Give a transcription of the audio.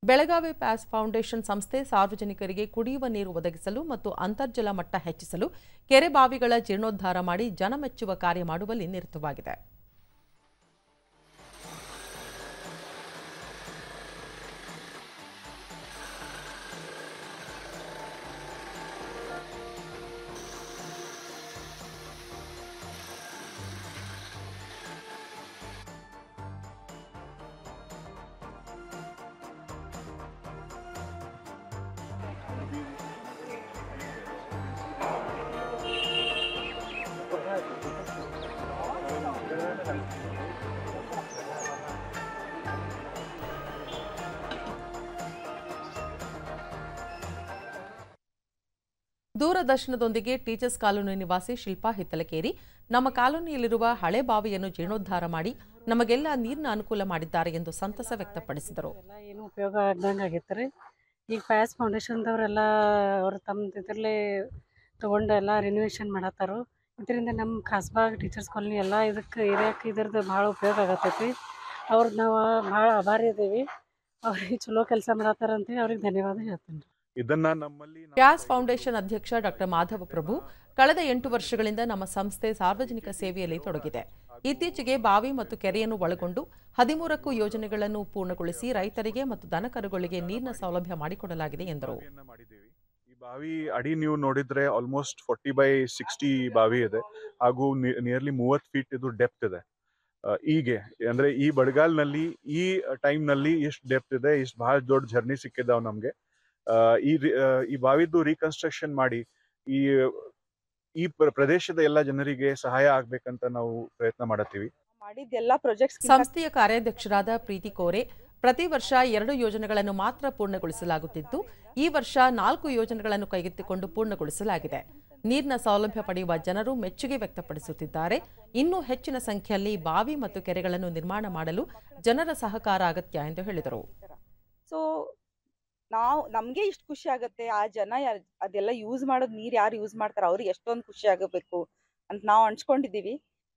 Belagavi ಪ್ಯಾಸ್ foundation ಸಂಸ್ಥೆ ಸಾರ್ವಜನಿಕರಿಗೆ ಕುಡಿಯುವ ನೀರು ಒದಗಿಸಲು ಮತ್ತು ಅಂತರ್ಜಲ ಮಟ್ಟ ಹೆಚ್ಚಿಸಲು ಕೆರೆ ಬಾವಿಗಳ ಜೀರ್ಣೋದ್ಧಾರ ಮಾಡಿ ಜನಮೆಚ್ಚುವ ಕಾರ್ಯ ಮಾಡುವಲ್ಲಿ ನಿರತವಾಗಿದೆ ದೂರದರ್ಶನದೊಂದಿಗೆ ಟೀಚರ್ಸ್ ಕಾಲೋನಿ ನಿವಾಸಿ ಶಿಲ್ಪಾ ಹಿತ್ತಲಕೇರಿ ನಮ್ಮ ಕಾಲೋನಿಯಲ್ಲಿರುವ ಹಳೆ ಬಾವಿಯನ್ನು ಜೀರ್ಣೋದ್ಧಾರ ಮಾಡಿ ನಮಗೆಲ್ಲ ನೀರಿನ ಅನುಕೂಲ ಮಾಡಿದ್ದಾರೆ ಎಂದು ಸಂತಸ ವ್ಯಕ್ತಪಡಿಸಿದರು ಎಲ್ಲ ಏನು ಉಪಯೋಗ ಆಗ್ದಂಗೆ ಆಗೈತೆ ರೀ ಈಗ ಪ್ಯಾಸ್ ಫೌಂಡೇಶನ್ದವರೆಲ್ಲ ಅವ್ರು ತಮ್ಮ ಇದರಲ್ಲೇ ತೊಗೊಂಡು ಎಲ್ಲ ರಿನೋವೇಷನ್ ಮಾಡತ್ತಾರು ಇದರಿಂದ ನಮ್ಮ ಖಾಸ್ಬಾಗ್ ಟೀಚರ್ಸ್ ಕಾಲನಿ ಎಲ್ಲ ಇದಕ್ಕೆ ಏರಿಯಾಕ್ಕೆ ಇದ್ರದ್ದು ಭಾಳ ಉಪಯೋಗ ಆಗತ್ತೈತಿ ಅವ್ರದ್ದು ನಾವು ಭಾಳ ಆಭಾರಿ ಇದ್ದೀವಿ ಅವ್ರಿಗೆ ಚಲೋ ಕೆಲಸ ಮಾಡತ್ತಾರ ಅಂತೇಳಿ ಅವ್ರಿಗೆ ಧನ್ಯವಾದ ಹೇಳ್ತೀನಿ ರೀ ಇದನ್ನ ನಮ್ಮಲ್ಲಿ ನಾವು- ಪ್ಯಾಸ್ ಫೌಂಡೇಶನ್ ಅಧ್ಯಕ್ಷ ಡಾಕ್ಟರ್ ಮಾಧವ ಪ್ರಭು ಕಳೆದ ಎಂಟು ವರ್ಷಗಳಿಂದ ನಮ್ಮ ಸಂಸ್ಥೆ ಸಾರ್ವಜನಿಕ ಸೇವೆಯಲ್ಲಿ ತೊಡಗಿದೆ ಇತ್ತೀಚೆಗೆ ಬಾವಿ ಮತ್ತು ಕೆರೆಯನ್ನು ಒಳಗೊಂಡು ಹದಿಮೂರಕ್ಕೂ ಯೋಜನೆಗಳನ್ನು ಪೂರ್ಣಗೊಳಿಸಿ ರೈತರಿಗೆ ಮತ್ತು ದನಕರುಗಳಿಗೆ ನೀರಿನ ಸೌಲಭ್ಯ ಮಾಡಿಕೊಡಲಾಗಿದೆ ಎಂದರು ಬಾವಿಯನ್ನ ಮಾಡಿದ್ದೀವಿ ಈ ಬಾವಿ ಅಡಿ ನೀವು ನೋಡಿದ್ರೆ ಆಲ್ಮೋಸ್ಟ್ ಫೋರ್ಟಿ ಬೈ ಸಿಕ್ಸ್ಟಿ ಬಾವಿ ಇದೆ ಹಾಗೂ ನಿಯರ್ಲಿ ಮೂವತ್ತು ಫೀಟ್ ಇದು ಡೆಪ್ತ್ ಇದೆ ಆ, ಹೀಗೆ ಅಂದ್ರೆ ಈ ಬಡಗಾಲ್ನಲ್ಲಿ ಈ time ನಲ್ಲಿ ಇಷ್ಟು ಡೆಪ್ತ್ ಇದೆ ಇಷ್ಟು ಬಹಳ ದೊಡ್ಡ ಜರ್ನಿ ಸಿಕ್ಕಿದಾವ್ ನಮ್ಗೆ ಆ, ಈ ರಿ- ಆ, ಈ ಬಾವಿದ್ದು ರೀಕನ್ಸ್ಟ್ರಕ್ಷನ್ ಮಾಡಿ ಈ ಈ ಪ್ರ- ಪ್ರದೇಶದ ಎಲ್ಲ ಜನರಿಗೆ ಸಹಾಯ ಆಗ್ಬೇಕಂತ ನಾವು ಪ್ರಯತ್ನ ಮಾಡತ್ತೀವಿ ಮಾಡಿದ್ದೆಲ್ಲ ಪ್ರಾಜೆಕ್ಟ್ಸ್ ಸಂಸ್ಥೆಯ ಕಾರ್ಯಾಧ್ಯಕ್ಷರಾದ ಪ್ರೀತಿ ಕೋರೆ ಪ್ರತಿ ವರ್ಷ ಎರಡು ಯೋಜನೆಗಳನ್ನು ಮಾತ್ರ ಪೂರ್ಣಗೊಳಿಸಲಾಗುತ್ತಿದ್ದು ಈ ವರ್ಷ ನಾಲ್ಕು ಯೋಜನೆಗಳನ್ನು ಕೈಗೆತ್ತಿಕೊಂಡು ಪೂರ್ಣಗೊಳಿಸಲಾಗಿದೆ ನೀರಿನ ಸೌಲಭ್ಯ ಪಡೆಯುವ ಜನರು ಮೆಚ್ಚುಗೆ ವ್ಯಕ್ತಪಡಿಸುತ್ತಿದ್ದಾರೆ ಇನ್ನೂ ಹೆಚ್ಚಿನ ಸಂಖ್ಯೆಯಲ್ಲಿ ಬಾವಿ ಮತ್ತು ಕೆರೆಗಳನ್ನು ನಿರ್ಮಾಣ ಮಾಡಲು ಜನರ ಸಹಕಾರ ಅಗತ್ಯ ಎಂದು ಹೇಳಿದರು ಸೊ ನಾವು ನಮಗೆ ಇಷ್ಟು ಖುಷಿ ಆಗುತ್ತೆ ಆ ಜನ ಯಾರ್- ಅದೆಲ್ಲ ಯೂಸ್ ಮಾಡೋದು ನೀರು ಯಾರು ಯೂಸ್ ಮಾಡ್ತಾರೆ ಅವ್ರಿಗೆ ಎಷ್ಟೊಂದು ಖುಷಿ ಆಗಬೇಕು ಅಂತ ನಾವು ಅನ್ಸ್ಕೊಂಡಿದ್ದೀವಿ